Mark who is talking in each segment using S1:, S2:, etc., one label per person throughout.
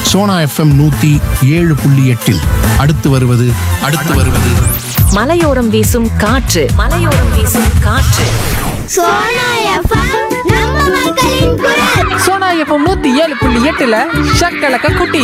S1: Sona FM நூத்தி ஏழு புள்ளி எட்டில் அடுத்து வருவது அடுத்து வருவது
S2: மலையோரம் வீசும் காற்று மலையோரம் வீசும் காற்று
S3: சோனா எஃப்எம் நம்ம மக்களின் குரல்
S4: சோனா எஃப்எம் நூத்தி ஏழு புள்ளி எட்டுல ஷக்கலக்க குட்டி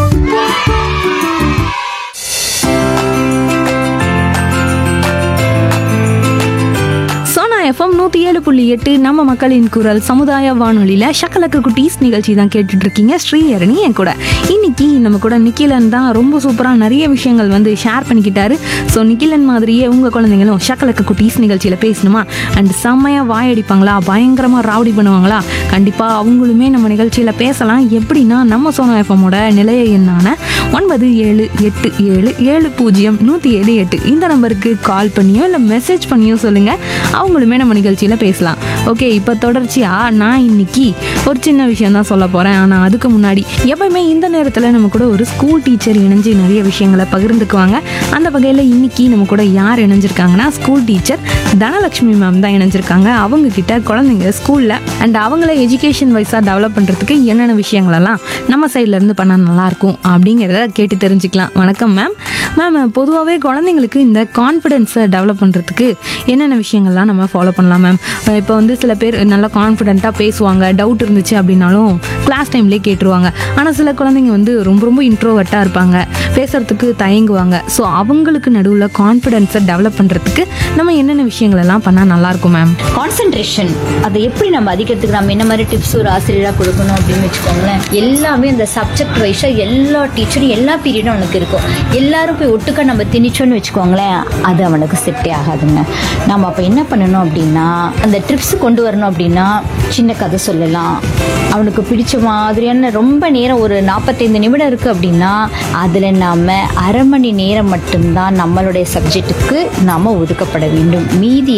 S5: சோனா எஃப்எம் நூற்றி ஏழு புள்ளி எட்டு நம்ம மக்களின் குரல் சமுதாய வானொலியில் ஷக்கலக்கு குட்டீஸ் நிகழ்ச்சி தான் கேட்டுட்டு இருக்கீங்க ஸ்ரீஹரணி என் கூட இன்னைக்கு நம்ம கூட நிக்கிலன் தான் ரொம்ப சூப்பராக நிறைய விஷயங்கள் வந்து ஷேர் பண்ணிக்கிட்டாரு ஸோ நிக்கிலன் மாதிரியே உங்கள் குழந்தைங்களும் ஷக்கலக்கு குட்டீஸ் நிகழ்ச்சியில் பேசணுமா அண்ட் செம்மையாக வாயடிப்பாங்களா பயங்கரமாக ராவடி பண்ணுவாங்களா கண்டிப்பாக அவங்களுமே நம்ம நிகழ்ச்சியில் பேசலாம் எப்படின்னா நம்ம சோனா எஃப்எம்மோட நிலைய எண்ணான ஒன்பது ஏழு எட்டு ஏழு ஏழு பூஜ்ஜியம் நூற்றி ஏழு எட்டு இந்த நம்பருக்கு கால் பண்ணியோ இல்லை மெசேஜ் பண்ணியோ சொல்லுங்கள் அவங்களுமே நம்ம நிகழ்ச்சியில் பேசலாம் ஓகே இப்போ தொடர்ச்சியாக நான் இன்னைக்கு ஒரு சின்ன விஷயம் தான் சொல்ல போகிறேன் ஆனால் அதுக்கு முன்னாடி எப்பயுமே இந்த நேரத்தில் நம்ம கூட ஒரு ஸ்கூல் டீச்சர் இணைஞ்சு நிறைய விஷயங்களை பகிர்ந்துக்குவாங்க அந்த வகையில் இன்னைக்கு நம்ம கூட யார் இணைஞ்சிருக்காங்கன்னா ஸ்கூல் டீச்சர் தனலட்சுமி மேம் தான் இணைஞ்சிருக்காங்க அவங்க கிட்ட குழந்தைங்க ஸ்கூலில் அண்ட் அவங்கள எஜுகேஷன் வைஸாக டெவலப் பண்ணுறதுக்கு என்னென்ன விஷயங்களெல்லாம் நம்ம சைட்ல இருந்து பண்ணால் நல்லாயிருக்கும் அப்படிங்கிறத கேட்டு தெரிஞ்சுக்கலாம் வணக்கம் மேம் மேம் பொதுவாகவே குழந்தைங்களுக்கு இந்த கான்ஃபிடென்ஸை டெவலப் பண்ணுறதுக்கு என்னென்ன விஷயங்கள்லாம் நம்ம ஃபாலோ பண்ணலாம் மேம் இப்போ வந்து சில பேர் நல்லா கான்ஃபிடென்ட்டாக பேசுவாங்க டவுட் இருந்துச்சு அப்படின்னாலும் கிளாஸ் டைம்லேயே கேட்டுருவாங்க ஆனால் சில குழந்தைங்க வந்து ரொம்ப ரொம்ப இன்ட்ரோவர்ட்டாக இருப்பாங்க பேசுறதுக்கு தயங்குவாங்க ஸோ அவங்களுக்கு நடுவில் கான்ஃபிடென்ஸை டெவலப் பண்ணுறதுக்கு நம்ம என்னென்ன விஷயங்களெல்லாம் பண்ணால் நல்லாயிருக்கும் மேம்
S6: கான்சென்ட்ரேஷன் அதை எப்படி நம்ம அதிகரித்துக்கு நம்ம என்ன மாதிரி டிப்ஸ் ஒரு ஆசிரியராக கொடுக்கணும் அப்படின்னு வச்சுக்கோங்களேன் எல்லாமே அந்த சப்ஜெக்ட் வைஸாக எல்லா டீச்சரும் எல்லா பீரியடும் அவனுக்கு இருக்கும் எல்லாரும் போய் ஒட்டுக்கா நம்ம திணிச்சோன்னு வச்சுக்கோங்களேன் அது அவனுக்கு செட்டே ஆகாதுங்க நம்ம அப்போ என்ன பண்ணணும் அப்படின்னா அந்த ட்ரிப்ஸ் கொண்டு வரணும் அப்படின்னா சின்ன கதை சொல்லலாம் அவனுக்கு பிடிச்ச மாதிரியான ரொம்ப நேரம் ஒரு நாற்பத்தைந்து நிமிடம் இருக்குது அப்படின்னா அதில் நாம் அரை மணி நேரம் மட்டும்தான் நம்மளுடைய சப்ஜெக்ட்டுக்கு நாம் ஒதுக்கப்பட வேண்டும் மீதி